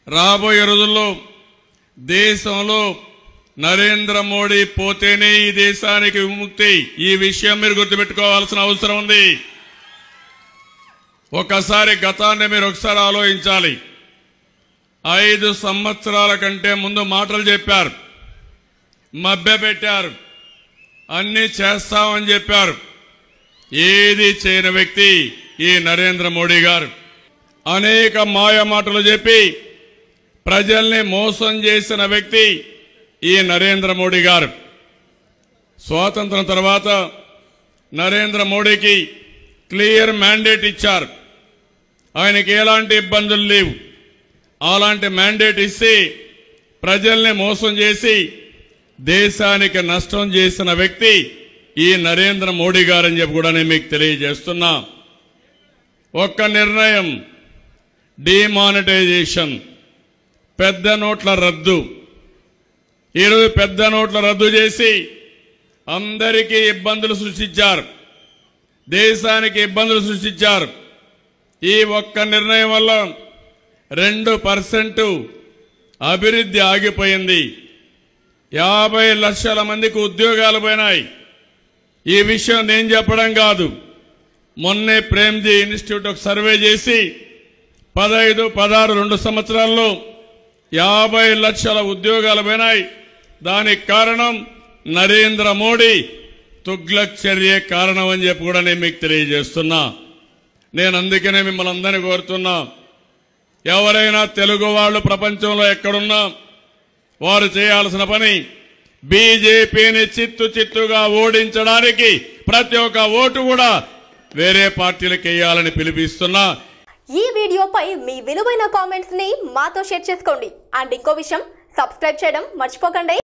రాబోయే రోజుల్లో దేశంలో నరేంద్ర మోడీ పోతేనే ఈ దేశానికి విముక్తి ఈ విషయం మీరు గుర్తుపెట్టుకోవాల్సిన అవసరం ఉంది ఒకసారి గతాన్ని మీరు ఒకసారి ఆలోచించాలి ఐదు సంవత్సరాల కంటే ముందు మాటలు చెప్పారు మభ్యపెట్టారు అన్ని చేస్తామని చెప్పారు ఏది చేయని వ్యక్తి ఈ నరేంద్ర మోడీ గారు అనేక మాయ మాటలు చెప్పి ప్రజల్ని మోసం చేసిన వ్యక్తి ఈ నరేంద్ర మోడీ గారు స్వాతంత్రం తర్వాత నరేంద్ర మోడీకి క్లియర్ మ్యాండేట్ ఇచ్చారు ఆయనకి ఎలాంటి ఇబ్బందులు లేవు అలాంటి మ్యాండేట్ ఇస్తే ప్రజల్ని మోసం చేసి దేశానికి నష్టం చేసిన వ్యక్తి ఈ నరేంద్ర మోడీ గారని చెప్పి కూడా నేను మీకు తెలియజేస్తున్నా ఒక్క నిర్ణయం డిమానిటైజేషన్ పెద్ద నోట్ల రద్దు ఈరోజు పెద్ద నోట్ల రద్దు చేసి అందరికీ ఇబ్బందులు సృష్టించారు దేశానికి ఇబ్బందులు సృష్టించారు ఈ ఒక్క నిర్ణయం వల్ల రెండు పర్సెంట్ అభివృద్ధి ఆగిపోయింది యాభై లక్షల మందికి ఉద్యోగాలు పోయినాయి ఈ విషయం నేను చెప్పడం కాదు మొన్నే ప్రేమ్జీ ఇన్స్టిట్యూట్ ఒక సర్వే చేసి పదహైదు పదహారు రెండు సంవత్సరాల్లో యాభై లక్షల ఉద్యోగాలు పోయినాయి దానికి కారణం నరేంద్ర మోడీ తుగ్లక్ చర్య కారణం అని చెప్పి కూడా నేను మీకు తెలియజేస్తున్నా నేను అందుకనే మిమ్మల్ని అందరినీ కోరుతున్నా ఎవరైనా తెలుగు వాళ్ళు ప్రపంచంలో ఎక్కడున్నా వారు చేయాల్సిన పని బీజేపీని చిత్తు చిత్తుగా ఓడించడానికి ప్రతి ఒక్క ఓటు కూడా వేరే పార్టీలకు వేయాలని పిలిపిస్తున్నా ఈ వీడియోపై మీ విలువైన కామెంట్స్ ని మాతో షేర్ చేసుకోండి అండ్ ఇంకో విషయం సబ్స్క్రైబ్ చేయడం మర్చిపోకండి